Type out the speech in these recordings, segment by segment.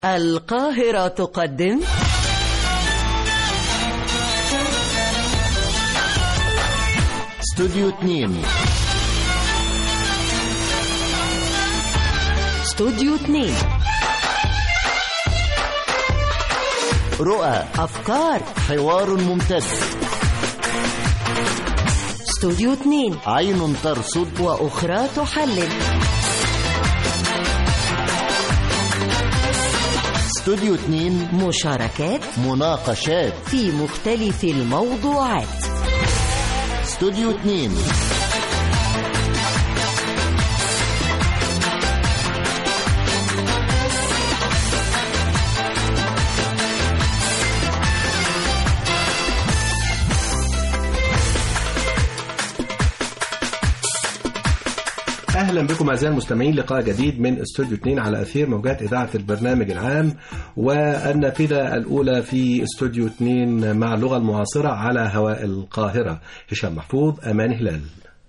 القاهرة تقدم استوديو 2 استوديو 2 رؤى أفكار حوار ممتد استوديو 2 عين ترصد وأخرى تحلل استوديو 2 مشاركات مناقشات في مختلف الموضوعات استوديو 2 اهلا بكم اعزائي المستمعين لقاء جديد من استوديو 2 على اثير موجات اذاعه البرنامج العام والنافذه الاولى في استوديو 2 مع اللغه المعاصره على هواء القاهره هشام محفوظ امان هلال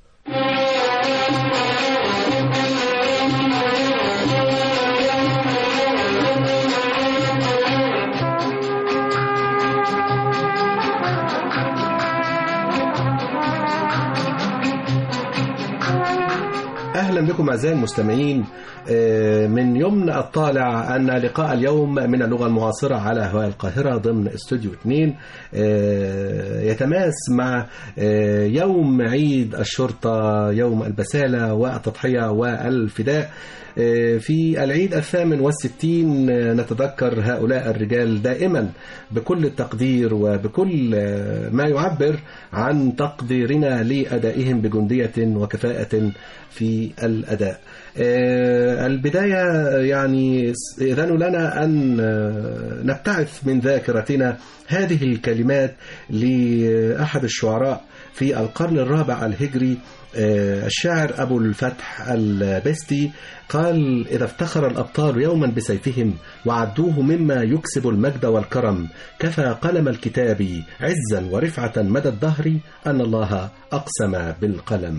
اهلا بكم اعزائي المستمعين آه، من يمن الطالع ان لقاء اليوم من اللغه المعاصره على هواء القاهره ضمن استوديو 2 آه، يتماس مع آه، يوم عيد الشرطه يوم البساله والتضحيه والفداء في العيد الثامن والستين نتذكر هؤلاء الرجال دائما بكل التقدير وبكل ما يعبر عن تقديرنا لأدائهم بجندية وكفاءة في الأداء البداية يعني إذن لنا أن نبتعث من ذاكرتنا هذه الكلمات لأحد الشعراء في القرن الرابع الهجري الشاعر أبو الفتح البستي قال إذا افتخر الأبطال يوما بسيفهم وعدوه مما يكسب المجد والكرم كفى قلم الكتاب عزا ورفعة مدى الدهر أن الله أقسم بالقلم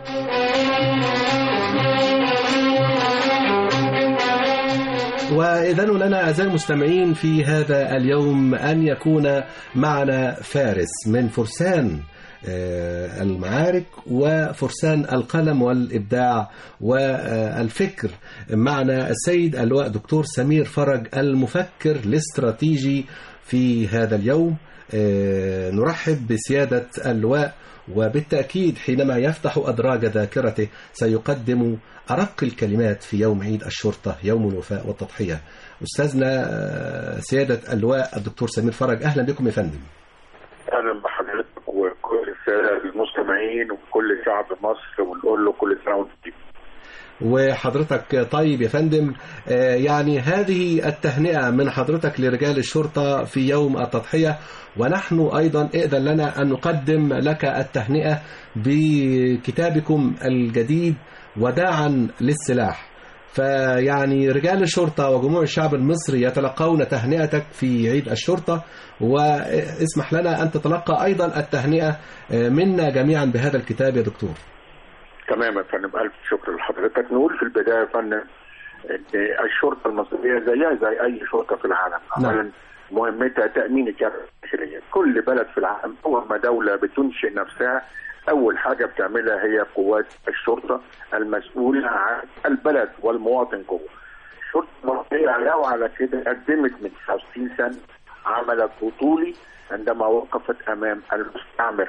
وإذن لنا أعزائي المستمعين في هذا اليوم أن يكون معنا فارس من فرسان المعارك وفرسان القلم والإبداع والفكر معنا السيد اللواء دكتور سمير فرج المفكر الاستراتيجي في هذا اليوم نرحب بسيادة اللواء وبالتأكيد حينما يفتح أدراج ذاكرته سيقدم أرق الكلمات في يوم عيد الشرطة يوم الوفاء والتضحية أستاذنا سيادة اللواء الدكتور سمير فرج أهلا بكم يا فندم اهلا بحضرتك وكل الساده المستمعين وكل شعب مصر ونقول له كل سنه وانتم طيب. وحضرتك طيب يا فندم آه، يعني هذه التهنئة من حضرتك لرجال الشرطة في يوم التضحية ونحن أيضا إذن لنا أن نقدم لك التهنئة بكتابكم الجديد وداعا للسلاح فيعني رجال الشرطة وجموع الشعب المصري يتلقون تهنئتك في عيد الشرطة واسمح لنا أن تتلقى أيضا التهنئة منا جميعا بهذا الكتاب يا دكتور تمام يا فندم الف شكر لحضرتك نقول في البدايه يا فندم ان الشرطه المصريه زيها زي اي شرطه في العالم نعم. اولا مهمتها تامين الجبهه الداخليه كل بلد في العالم اول ما دوله بتنشئ نفسها اول حاجه بتعملها هي قوات الشرطه المسؤوله عن البلد والمواطن جوه الشرطه المصريه علاوه على كده قدمت من 60 سنه عمل بطولي عندما وقفت امام المستعمر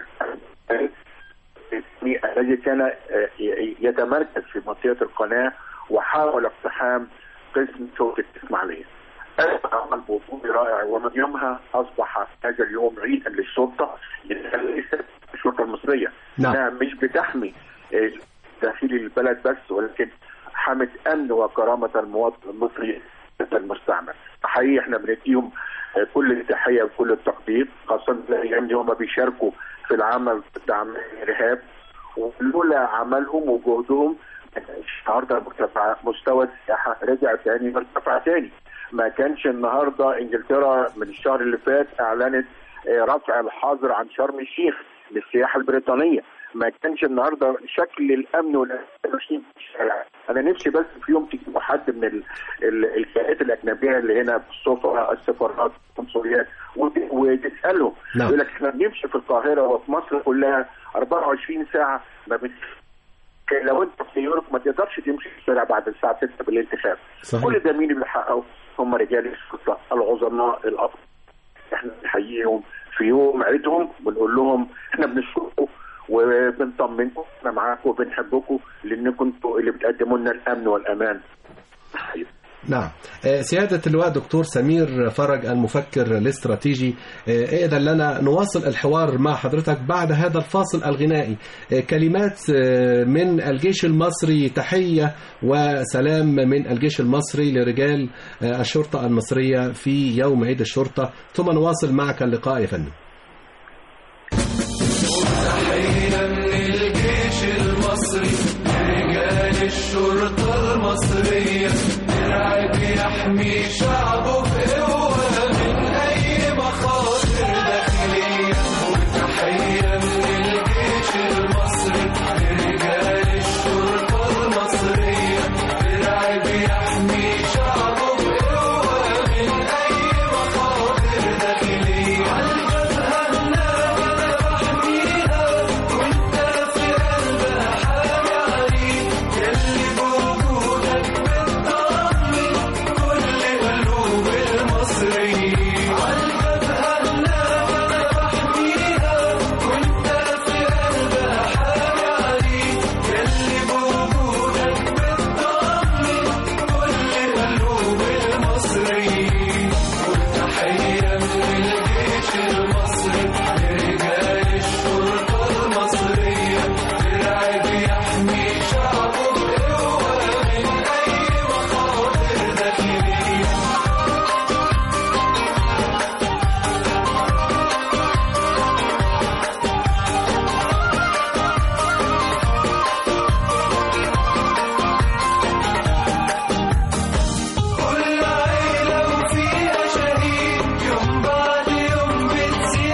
الذي كان يتمركز في منطقه القناه وحاول اقتحام قسم شرطه الاسماعيليه. عمل بطولي رائع ومن يومها اصبح هذا اليوم عيدا للشرطه ليست الشرطه المصريه نعم. انها مش بتحمي داخل البلد بس ولكن حمت امن وكرامه المواطن المصري ضد المستعمر. حقيقي احنا بنديهم كل التحيه وكل التقدير خاصه الايام دي هم بيشاركوا في العمل ضد اعمال الارهاب ولولا عملهم وجهدهم ما كانش النهارده مرتفع مستوى السياحه رجع تاني مرتفع تاني ما كانش النهارده انجلترا من الشهر اللي فات اعلنت رفع الحظر عن شرم الشيخ للسياحه البريطانيه ما كانش النهارده شكل الامن والامان ماشيين في الشارع انا نفسي بس في يوم تجيبوا حد من ال- ال- الجهات الاجنبيه اللي هنا في السفراء السفارات القنصليات وت- وتسالهم نعم. يقول لك احنا بنمشي في القاهره وفي مصر كلها 24 ساعه ما بن... لو انت في نيويورك ما تقدرش تمشي في الشارع بعد الساعه 6 بالليل تخاف صحيح. كل ده مين اللي بيحققه؟ هم رجال الشرطه العظماء الافضل احنا بنحييهم في يوم عيدهم بنقول لهم احنا بنشكركم وبنطمنكم احنا معاكم وبنحبكم لانكم انتوا اللي بتقدموا لنا الامن والامان حقيقي. نعم آه، سيادة اللواء دكتور سمير فرج المفكر الاستراتيجي آه، إذن لنا نواصل الحوار مع حضرتك بعد هذا الفاصل الغنائي آه، كلمات آه، من الجيش المصري تحية وسلام من الجيش المصري لرجال آه، الشرطة المصرية في يوم عيد الشرطة ثم نواصل معك اللقاء يا فندم تحية من الجيش المصري رجال الشرطة المصرية درع بيحمي شعبه بقوة من أي مخاطر داخلية وتحية من الجيش المصري رجال الشرطة المصرية درع بيحمي شعبه بقوة من أي مخاطر داخلية عالجبهة هناك بحميها وانت في قلبها حامي عليك يلي بوجودك بتطمن كل قلوب المصريين عالجبهة هناك بحميها وانت في قلبها حامي عليك يلي بوجودك بتطمن كل قلوب المصريين والتحية من الجيش المصري لرجال الشرطة المصرية درع بيحمي شعبه بقوة من أي مخاطر داخلية كل عيلة وفيها شهيد يوم بعد يوم بتزيد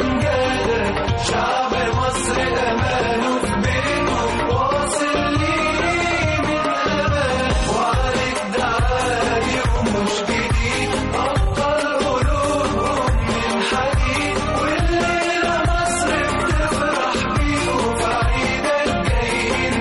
أمجادك شعب مصر أمانه في بينه واصل ليه من أمان وعليك دعالي ومش جديد أبطال قلوبهم من حديد والليلة مصر بتفرح بيه وفي عيدك جايين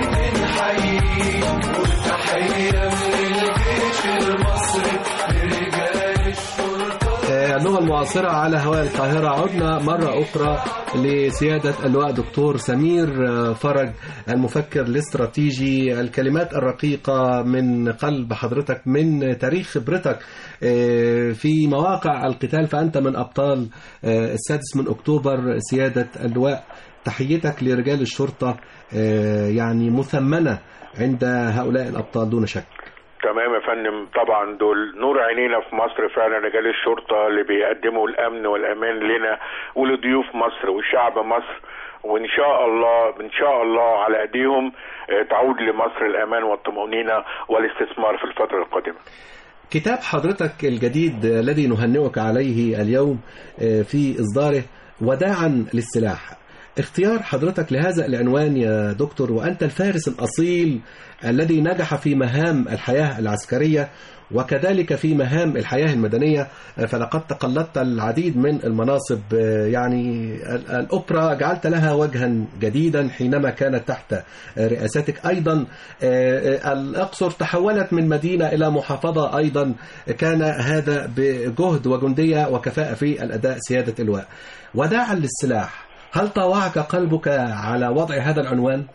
بنحييك والتحية من الجيش المصري لرجال الشرطة آه، اللغة المعاصرة على هواء القاهرة عدنا مرة أخرى لسيادة اللواء دكتور سمير آه، فرج المفكر الاستراتيجي الكلمات الرقيقة من قلب حضرتك من تاريخ خبرتك آه، في مواقع القتال فأنت من أبطال آه، السادس من أكتوبر سيادة اللواء تحيتك لرجال الشرطة آه، يعني مثمنة عند هؤلاء الأبطال دون شك تمام يا فندم طبعا دول نور عينينا في مصر فعلا رجال الشرطة اللي بيقدموا الأمن والأمان لنا ولضيوف مصر وشعب مصر وإن شاء الله إن شاء الله على أيديهم آه، تعود لمصر الأمان والطمأنينة والاستثمار في الفترة القادمة كتاب حضرتك الجديد الذي نهنئك عليه اليوم آه، في إصداره وداعا للسلاح اختيار حضرتك لهذا العنوان يا دكتور وأنت الفارس الأصيل الذي نجح في مهام الحياة العسكرية وكذلك في مهام الحياة المدنية آه، فلقد تقلدت العديد من المناصب آه، يعني ال- الأوبرا جعلت لها وجها جديدا حينما كانت تحت آه، رئاستك أيضا آه، آه، الأقصر تحولت من مدينة إلى محافظة أيضا كان هذا بجهد وجندية وكفاءة في الأداء سيادة اللواء وداعا للسلاح هل طاوعك قلبك على وضع هذا العنوان؟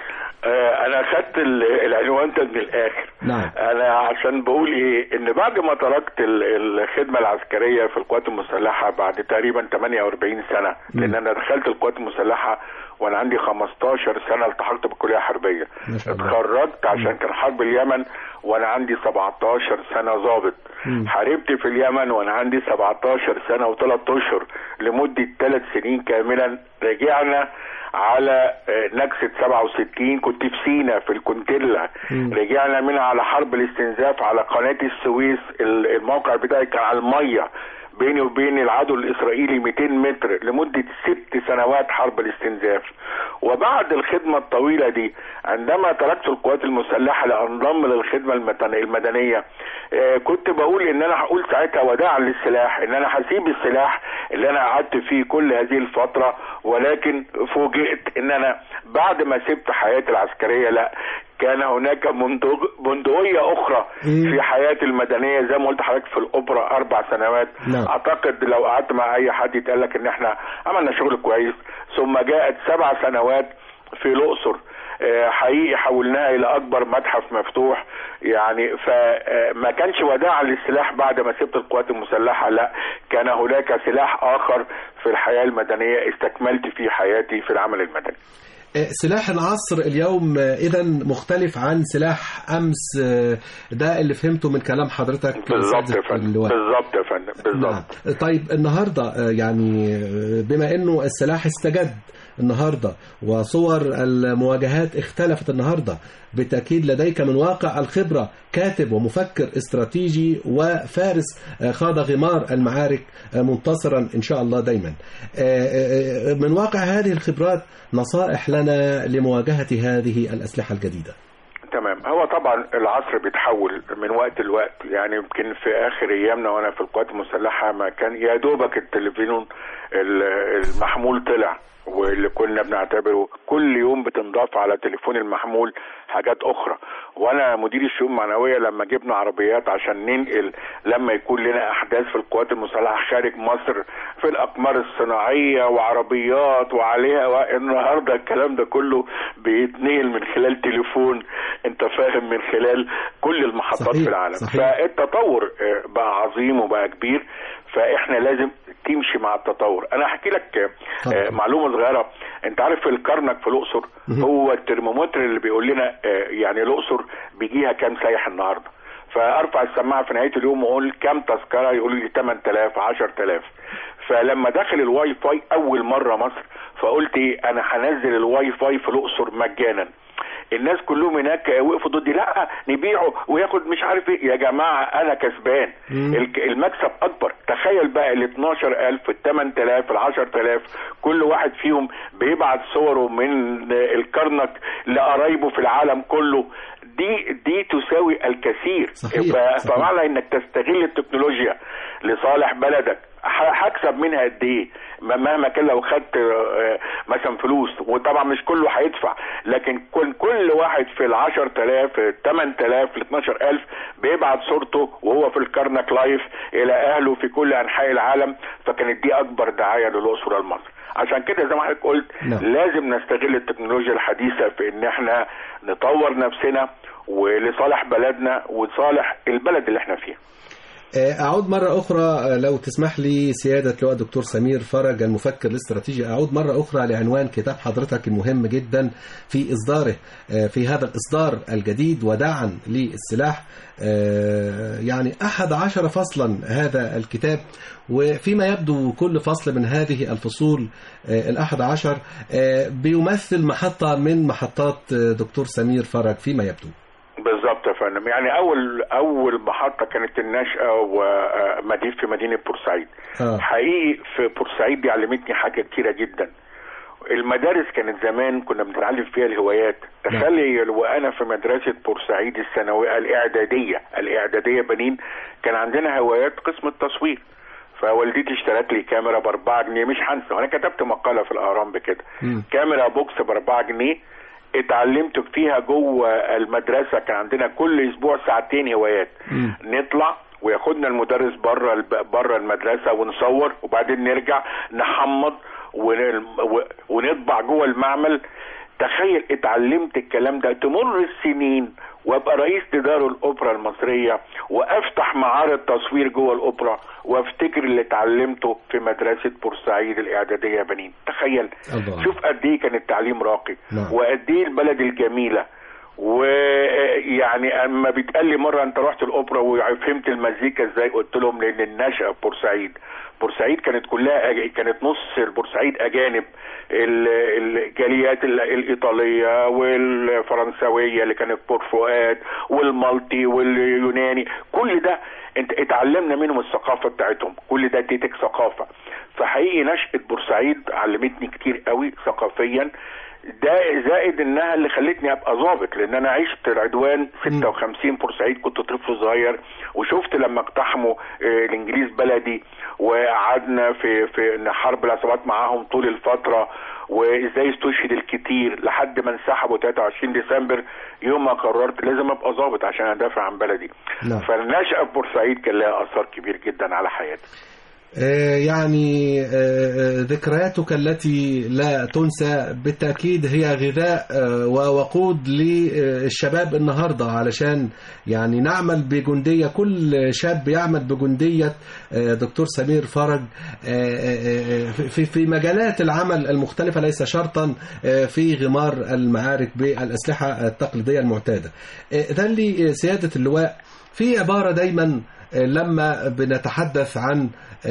آه، انا خدت ال- العنوان ده من الاخر نعم. انا عشان بقول ايه ان بعد ما تركت ال- الخدمه العسكريه في القوات المسلحه بعد تقريبا 48 سنه لان انا دخلت القوات المسلحه وانا عندي 15 سنه التحقت بالكليه الحربيه ما شاء الله. اتخرجت عشان كان حرب اليمن وانا عندي 17 سنه ضابط حاربت في اليمن وانا عندي 17 سنه وثلاث اشهر لمده ثلاث سنين كاملا رجعنا على آه، نكسة 67 كنت في سينا في الكونتيلا رجعنا منها على حرب الاستنزاف على قناة السويس ال- الموقع بتاعي كان على المية بيني وبين العدو الاسرائيلي 200 متر لمده ست سنوات حرب الاستنزاف وبعد الخدمه الطويله دي عندما تركت القوات المسلحه لانضم للخدمه المدن- المدنيه آه، كنت بقول ان انا هقول ساعتها وداعا للسلاح ان انا هسيب السلاح اللي انا قعدت فيه كل هذه الفتره ولكن فوجئت ان انا بعد ما سبت حياتي العسكريه لا كان هناك بندق- بندقية أخرى مم. في حياتي المدنية زي ما قلت لحضرتك في الأوبرا أربع سنوات نعم. أعتقد لو قعدت مع أي حد يتقال لك إن إحنا عملنا شغل كويس ثم جاءت سبع سنوات في الأقصر آه، حقيقي حولناها إلى أكبر متحف مفتوح يعني فما كانش وداعا للسلاح بعد ما سبت القوات المسلحة لا كان هناك سلاح آخر في الحياة المدنية استكملت فيه حياتي في العمل المدني آه، سلاح العصر اليوم اذا مختلف عن سلاح امس آه، ده اللي فهمته من كلام حضرتك بالظبط سيادة يا فندم اللواء. بالظبط يا فندم بالظبط نعم طيب النهارده آه، يعني آه، بما انه السلاح استجد النهارده وصور المواجهات اختلفت النهارده بالتاكيد لديك من واقع الخبره كاتب ومفكر استراتيجي وفارس آه، خاض غمار المعارك آه، منتصرا ان شاء الله دايما آه، آه، من واقع هذه الخبرات نصائح لنا لمواجهه هذه الاسلحه الجديده تمام هو طبعا العصر بيتحول من وقت لوقت يعني يمكن في اخر ايامنا وانا في القوات المسلحه ما كان يا دوبك التلفزيون ال- المحمول طلع واللي كنا بنعتبره كل يوم بتنضاف على تليفون المحمول حاجات اخرى وانا مدير الشؤون المعنويه لما جبنا عربيات عشان ننقل لما يكون لنا احداث في القوات المسلحه خارج مصر في الاقمار الصناعيه وعربيات وعليها النهارده الكلام ده كله بيتنقل من خلال تليفون انت فاهم من خلال كل المحطات صحيح، في العالم صحيح. فالتطور آه، بقى عظيم وبقى كبير فاحنا لازم تمشي مع التطور انا هحكي لك آه، طبعا. آه، معلومه صغيره انت عارف الكرنك في الاقصر مهم. هو الترمومتر اللي بيقول لنا آه، يعني الاقصر بيجيها كام سايح النهارده فارفع السماعه في نهايه اليوم واقول كام تذكره يقولوا لي 8000 10000 فلما دخل الواي فاي اول مره مصر فقلت ايه انا هنزل الواي فاي في الاقصر مجانا الناس كلهم هناك وقفوا ضدي لا نبيعه وياخد مش عارف ايه يا جماعه انا كسبان مم. الك- المكسب اكبر تخيل بقى ال 12000 ال 8000 ال 10000 كل واحد فيهم بيبعت صوره من الكرنك لقرايبه في العالم كله دي دي تساوي الكثير صحيح، ف- صحيح. فمعنى انك تستغل التكنولوجيا لصالح بلدك ح- هكسب منها قد ايه م- مهما كان لو خدت آه، مثلا فلوس وطبعا مش كله هيدفع لكن كل كل واحد في ال 10000 ال 8000 ال 12000 بيبعت صورته وهو في الكرنك لايف الى اهله في كل انحاء العالم فكانت دي اكبر دعايه للاقصر لمصر عشان كده زي ما حضرتك قلت نعم. لازم نستغل التكنولوجيا الحديثه في ان احنا نطور نفسنا ولصالح بلدنا وصالح البلد اللي احنا فيها أعود مرة أخرى لو تسمح لي سيادة لواء دكتور سمير فرج المفكر الاستراتيجي أعود مرة أخرى لعنوان كتاب حضرتك المهم جدا في إصداره في هذا الإصدار الجديد وداعا للسلاح يعني أحد عشر فصلا هذا الكتاب وفيما يبدو كل فصل من هذه الفصول الأحد عشر بيمثل محطة من محطات دكتور سمير فرج فيما يبدو بالظبط يا فندم يعني اول اول محطه كانت النشأه ومدينه في مدينه بورسعيد آه. حقيقي في بورسعيد دي علمتني حاجه كتيره جدا المدارس كانت زمان كنا بنتعلم فيها الهوايات تخيل وانا في مدرسه بورسعيد الثانويه الاعداديه الاعداديه بنين كان عندنا هوايات قسم التصوير فوالدتي اشترت لي كاميرا ب 4 جنيه مش هنسى وانا كتبت مقاله في الاهرام بكده مم. كاميرا بوكس ب 4 جنيه اتعلمت فيها جوه المدرسه كان عندنا كل اسبوع ساعتين هوايات مم. نطلع وياخدنا المدرس بره الب- بره المدرسه ونصور وبعدين نرجع نحمض ون- و- ونطبع جوه المعمل تخيل اتعلمت الكلام ده تمر السنين وابقى رئيس تدار الاوبرا المصريه وافتح معارض تصوير جوه الاوبرا وافتكر اللي اتعلمته في مدرسه بورسعيد الاعداديه بنين تخيل الله. شوف قد ايه كان التعليم راقي نعم. وقد ايه البلد الجميله ويعني اما بيتقال لي مره انت رحت الاوبرا وفهمت المزيكا ازاي قلت لهم لان النشأة في بورسعيد بورسعيد كانت كلها أج... كانت نص البورسعيد اجانب ال- الجاليات ال- الايطاليه والفرنسويه اللي كانت في بور فؤاد والمالتي واليوناني كل ده انت اتعلمنا منهم الثقافه بتاعتهم كل ده اديتك ثقافه فحقيقي نشأة بورسعيد علمتني كتير قوي ثقافيا ده زائد انها اللي خلتني ابقى ظابط لان انا عشت العدوان 56 بورسعيد كنت طفل صغير وشفت لما اقتحموا آه، الانجليز بلدي وقعدنا في في إن حرب العصابات معاهم طول الفتره وازاي استشهد الكتير لحد ما انسحبوا 23 ديسمبر يوم ما قررت لازم ابقى ظابط عشان ادافع عن بلدي نعم. فالنشأة في بورسعيد كان لها اثر كبير جدا على حياتي آه، يعني آه، آه، ذكرياتك التي لا تنسى بالتأكيد هي غذاء آه، ووقود للشباب النهاردة علشان يعني نعمل بجندية كل شاب يعمل بجندية آه، دكتور سمير فرج آه، آه، آه، في في مجالات العمل المختلفة ليس شرطا آه، في غمار المعارك بالأسلحة التقليدية المعتادة آه، ده اللي سيادة اللواء في عبارة دايما لما بنتحدث عن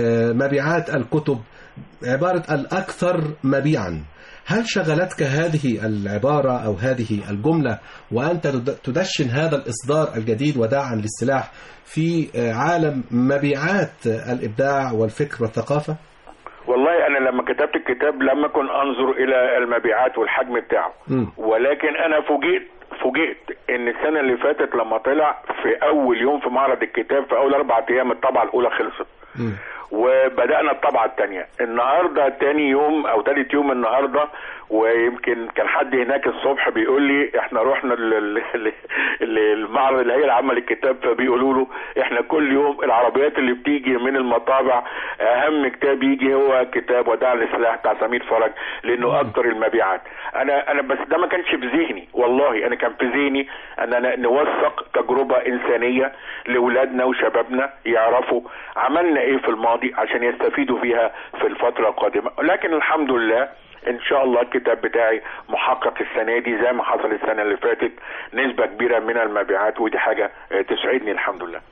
مبيعات الكتب عبارة الأكثر مبيعا هل شغلتك هذه العبارة أو هذه الجملة وأنت تدشن هذا الإصدار الجديد وداعا للسلاح في عالم مبيعات الإبداع والفكر والثقافة؟ والله انا لما كتبت الكتاب لم اكن انظر الى المبيعات والحجم بتاعه مم. ولكن انا فوجئت فوجئت ان السنه اللي فاتت لما طلع في اول يوم في معرض الكتاب في اول اربع ايام الطبعه الاولى خلصت مم. وبدانا الطبعه الثانيه النهارده تاني يوم او ثالث يوم النهارده ويمكن كان حد هناك الصبح بيقول لي احنا رحنا لل- لل- للمعرض اللي هي عمل الكتاب فبيقولوا له احنا كل يوم العربيات اللي بتيجي من المطابع اهم كتاب يجي هو كتاب وداع للسلاح بتاع سمير فرج لانه اكتر المبيعات انا انا بس ده ما كانش في ذهني والله انا كان في ذهني اننا نوثق تجربه انسانيه لاولادنا وشبابنا يعرفوا عملنا ايه في الماضي عشان يستفيدوا فيها في الفتره القادمه لكن الحمد لله ان شاء الله الكتاب بتاعي محقق السنه دي زي ما حصل السنه اللي فاتت نسبه كبيره من المبيعات ودي حاجه آه، تسعدني الحمد لله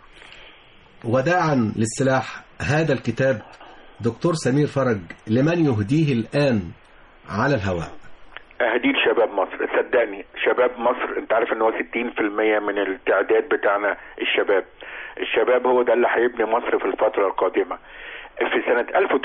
وداعا للسلاح هذا الكتاب دكتور سمير فرج لمن يهديه الآن على الهواء اهديه لشباب مصر صدقني شباب مصر انت عارف ان هو 60% من التعداد بتاعنا الشباب الشباب هو ده اللي هيبني مصر في الفترة القادمة في سنة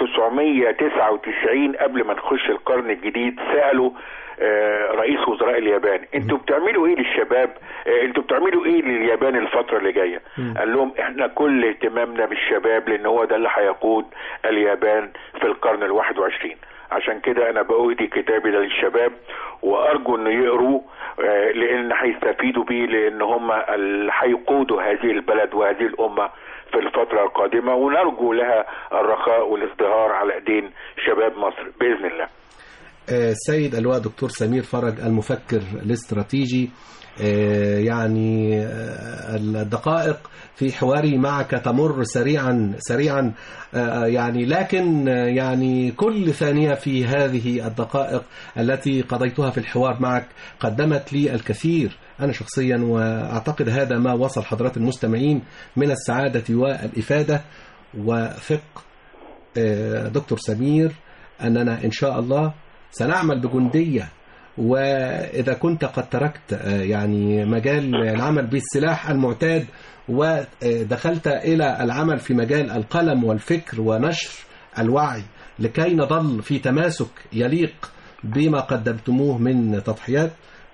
1999 قبل ما نخش القرن الجديد سألوا آه، رئيس وزراء اليابان انتوا بتعملوا ايه للشباب آه، انتوا بتعملوا ايه لليابان الفترة اللي جاية قال لهم احنا كل اهتمامنا بالشباب لان هو ده اللي هيقود اليابان في القرن الواحد وعشرين عشان كده انا بأهدي كتابي ده للشباب وارجو انه يقروا آه، لان هيستفيدوا بيه لان هم اللي هيقودوا هذه البلد وهذه الامه في الفتره القادمه ونرجو لها الرخاء والازدهار على ايدين شباب مصر باذن الله. آه، السيد اللواء دكتور سمير فرج المفكر الاستراتيجي آه، يعني آه، الدقائق في حواري معك تمر سريعا سريعا آه، يعني لكن آه، يعني كل ثانية في هذه الدقائق التي قضيتها في الحوار معك قدمت لي الكثير أنا شخصيا وأعتقد هذا ما وصل حضرات المستمعين من السعادة والإفادة وثق آه، دكتور سمير أننا إن شاء الله سنعمل بجندية وإذا كنت قد تركت آه، يعني مجال العمل بالسلاح المعتاد ودخلت إلى العمل في مجال القلم والفكر ونشر الوعي لكي نظل في تماسك يليق بما قدمتموه من تضحيات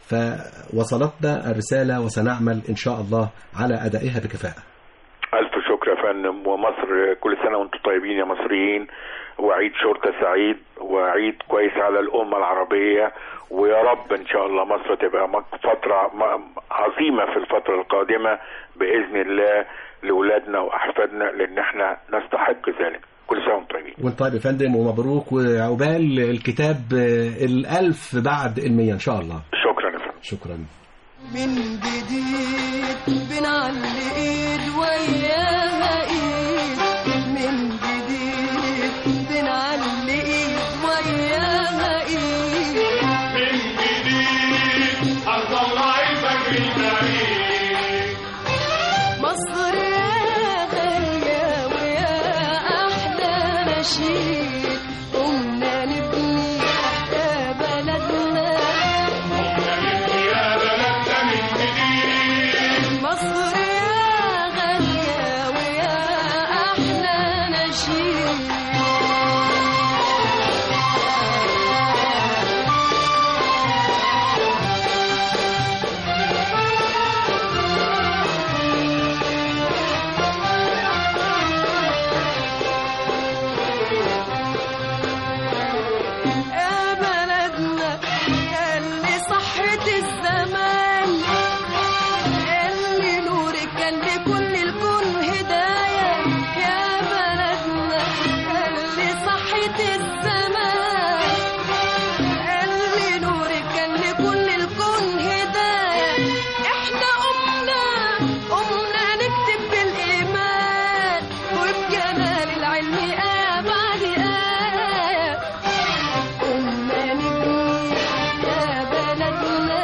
فوصلتنا الرسالة وسنعمل إن شاء الله على أدائها بكفاءة الف شكر يا فندم ومصر كل سنه وانتم طيبين يا مصريين وعيد شرطه سعيد وعيد كويس على الامه العربيه ويا رب ان شاء الله مصر تبقى مك- فتره م- عظيمه في الفتره القادمه باذن الله لاولادنا واحفادنا لان احنا نستحق ذلك كل سنه وانتم طيبين وانت طيب يا فندم ومبروك وعقبال الكتاب آه، الألف بعد المية إن شاء الله شكرا يا فندم شكرا من جديد بنعلي ايد وياها ايد من جديد بنعلي ايد وياها ايد من جديد هنطلع الفجر نشيد قمنا نبني يا بلدنا مصر يا غالية ويا أحلى نشيد يا بلدنا اللي صحت الزمان اللي نورك كان لكل الكون هداية يا بلدنا اللي صحت الزمان اللي نورك كان لكل الكون هداية احنا قمنا قمنا نكتب بالإيمان وبجمال العلم آية بعد آية قمنا نبني يا بلدنا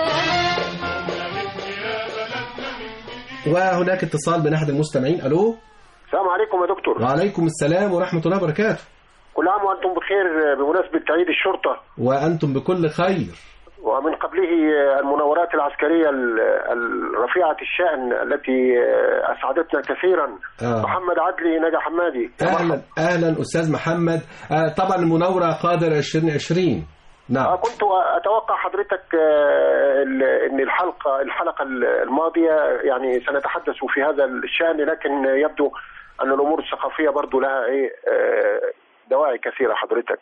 وهناك اتصال من احد المستمعين الو السلام عليكم يا دكتور وعليكم السلام ورحمه الله وبركاته كل عام وانتم بخير بمناسبه عيد الشرطه وانتم بكل خير ومن قبله المناورات العسكريه ال- الرفيعه الشان التي اسعدتنا كثيرا آه. محمد عدلي نجا حمادي اهلا اهلا استاذ محمد آه طبعا المناوره قادر 2020 آه، نعم كنت اتوقع حضرتك آه، ال- ان الحلقه الحلقه الماضيه يعني سنتحدث في هذا الشان لكن يبدو ان الامور الثقافيه برضو لها ايه آه، دواعي كثيره حضرتك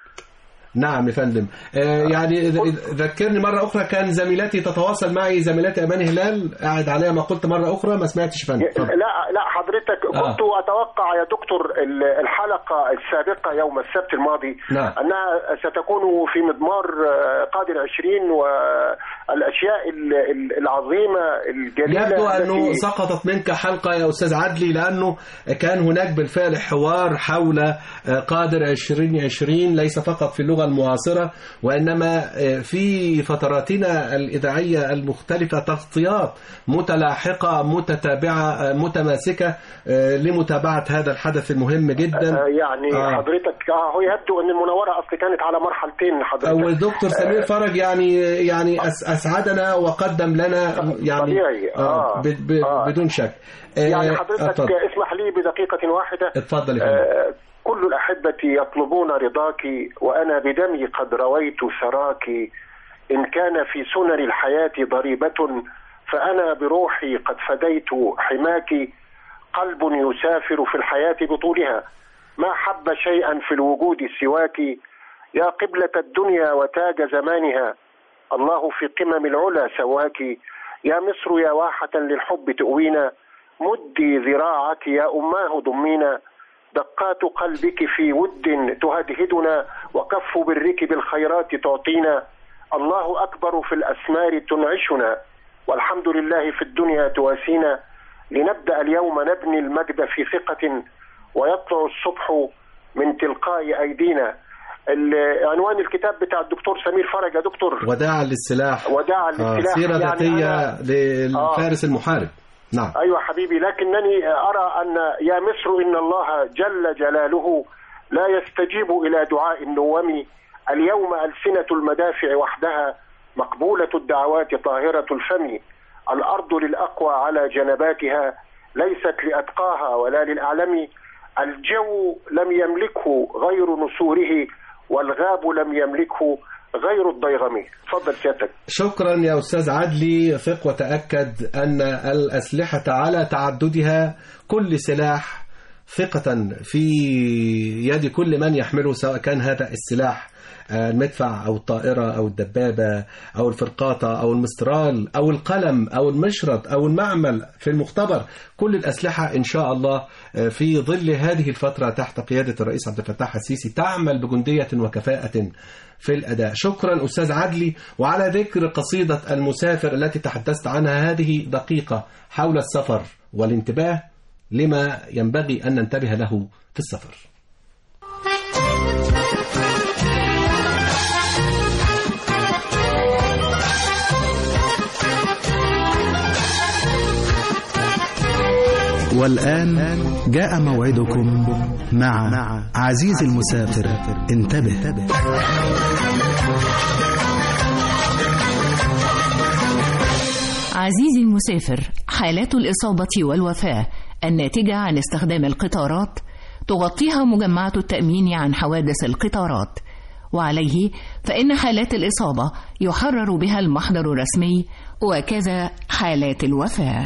نعم يا فندم آه يعني إذ- إذ- ذكرني مرة أخرى كان زميلاتي تتواصل معي زميلاتي أمان هلال قاعد عليها ما قلت مرة أخرى ما سمعتش يا فندم اتفضل. لا لا حضرتك كنت اتوقع يا دكتور ال- الحلقه السابقه يوم السبت الماضي نعم. انها ستكون في مضمار آه، قادر 20 والاشياء ال- ال- العظيمه الجليله يبدو أنه التي- سقطت منك حلقة يا أستاذ عدلي لأنه كان هناك بالفعل حوار حول آه، قادر 2020 ليس فقط في اللغة المعاصرة وإنما آه، في فتراتنا الإذاعية المختلفة تغطيات متلاحقة متتابعة آه، متماسكة آه، لمتابعة هذا الحدث المهم جدا آه، يعني آه. حضرتك آه، هو يبدو ان المناوره اصل كانت على مرحلتين حضرتك والدكتور سمير فرج يعني يعني أس- اسعدنا وقدم لنا يعني طبيعي. آه. ب- ب- آه. بدون شك آه، يعني حضرتك اتفضل اسمح لي بدقيقه واحده اتفضل يا فندم آه، كل الأحبة يطلبون رضاك وأنا بدمي قد رويت ثراك إن كان في سنن الحياة ضريبة فأنا بروحي قد فديت حماك قلب يسافر في الحياة بطولها ما حب شيئا في الوجود سواك يا قبلة الدنيا وتاج زمانها الله في قمم العلا سواك يا مصر يا واحة للحب تؤوينا مدي ذراعك يا أماه ضمينا دقات قلبك في ود تهدهدنا وكف برك بالخيرات تعطينا الله أكبر في الأسمار تنعشنا والحمد لله في الدنيا تواسينا لنبدأ اليوم نبني المجد في ثقة ويطلع الصبح من تلقاء أيدينا ال- عنوان الكتاب بتاع الدكتور سمير فرج يا دكتور وداعا للسلاح وداعا آه، للسلاح سيرة يعني ذاتية أنا- للفارس المحارب نعم أيوة حبيبي لكنني أرى أن يا مصر إن الله جل جلاله لا يستجيب إلى دعاء النوم اليوم ألسنة المدافع وحدها مقبولة الدعوات طاهرة الفم الأرض للأقوى على جنباتها ليست لأتقاها ولا للأعلم الجو لم يملكه غير نسوره والغاب لم يملكه غير الضيغم تفضل سيادتك شكرا يا أستاذ عدلي ثق وتأكد أن الأسلحة على تعددها كل سلاح ثقة في يد كل من يحمله سواء كان هذا السلاح آه، المدفع أو الطائرة أو الدبابة أو الفرقاطة أو المسترال أو القلم أو المشرط أو المعمل في المختبر كل الأسلحة إن شاء الله آه، في ظل هذه الفترة تحت قيادة الرئيس عبد الفتاح السيسي تعمل بجندية وكفاءة في الأداء شكرا أستاذ عدلي وعلى ذكر قصيدة المسافر التي تحدثت عنها هذه دقيقة حول السفر والانتباه لما ينبغي أن ننتبه له في السفر والآن جاء موعدكم مع عزيز المسافر انتبه عزيزي المسافر حالات الإصابة والوفاة الناتجة عن استخدام القطارات تغطيها مجمعة التأمين عن حوادث القطارات وعليه فإن حالات الإصابة يحرر بها المحضر الرسمي وكذا حالات الوفاة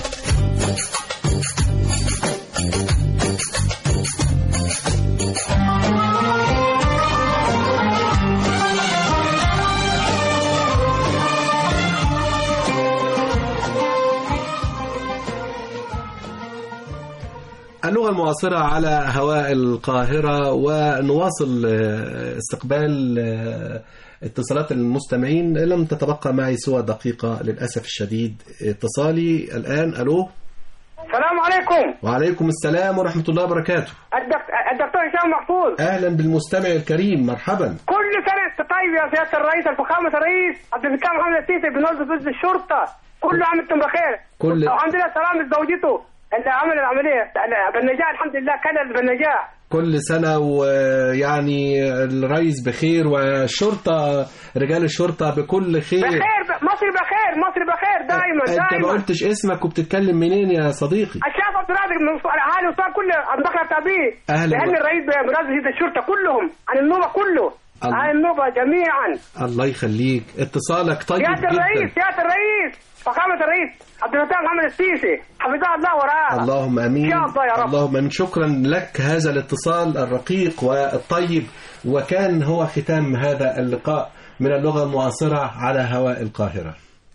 اللغة المعاصرة على هواء القاهرة ونواصل آه، استقبال آه، اتصالات المستمعين لم تتبقى معي سوى دقيقة للأسف الشديد اتصالي الآن ألو السلام عليكم وعليكم السلام ورحمة الله وبركاته الدكتور, الدكتور هشام محفوظ أهلا بالمستمع الكريم مرحبا كل سنة انت طيب يا سيادة الرئيس الفخامة الرئيس عبد الفتاح محمد السيسي بنوظف ضد الشرطة كل عام انتم بخير كل- والحمد لله سلامة زوجته اللي عمل العملية بالنجاح الحمد لله كلل بالنجاح كل سنة ويعني الرئيس بخير والشرطة رجال الشرطة بكل خير بخير ب- مصر بخير مصر بخير دائما انت ما دائما قلتش اسمك وبتتكلم منين يا صديقي الشعب عبد الرازق من اهالي وصار كل البكره تابيه أهلا لان و- الرئيس بنوظف ضد الشرطة كلهم عن النوبة كله الله. عن النوبة جميعا الله يخليك اتصالك طيب سيادة الرئيس جدا سيادة الرئيس فخامة الرئيس عبد الفتاح محمد السيسي حفظه الله ورعاه اللهم امين إن شاء الله يا رب اللهم امين شكرا لك هذا الاتصال الرقيق والطيب وكان هو ختام هذا اللقاء من اللغة المعاصرة على هواء القاهرة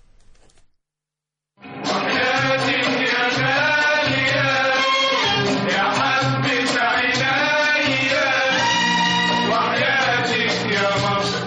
يا حبة عينيا وحياتك يا مصر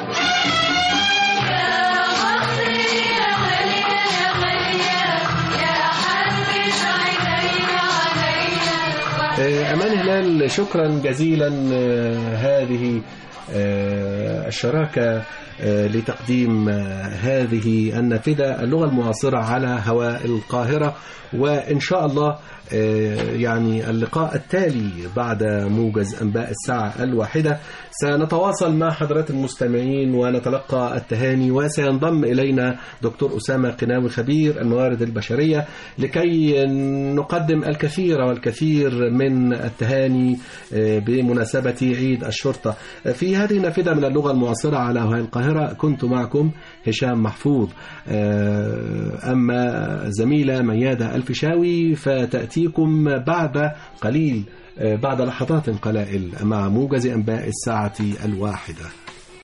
يا مصر يا غالية يا غالية يا حبة عينيا عليا آه، أمان هلال شكرا جزيلا آه، هذه آه، الشراكة آه، لتقديم آه، هذه النافذة اللغة المعاصرة على هواء القاهرة وإن شاء الله آه، يعني اللقاء التالي بعد موجز أنباء الساعة الواحدة سنتواصل مع حضرات المستمعين ونتلقى التهاني وسينضم إلينا دكتور أسامة قناوي خبير الموارد البشرية لكي نقدم الكثير والكثير من التهاني آه، بمناسبة عيد الشرطة في هذه النافذة من اللغة المعاصرة على هواء القاهرة كنت معكم هشام محفوظ آه، أما زميلة ميادة الفيشاوي فتأتيكم بعد قليل آه، بعد لحظات قلائل مع موجز أنباء الساعة الواحدة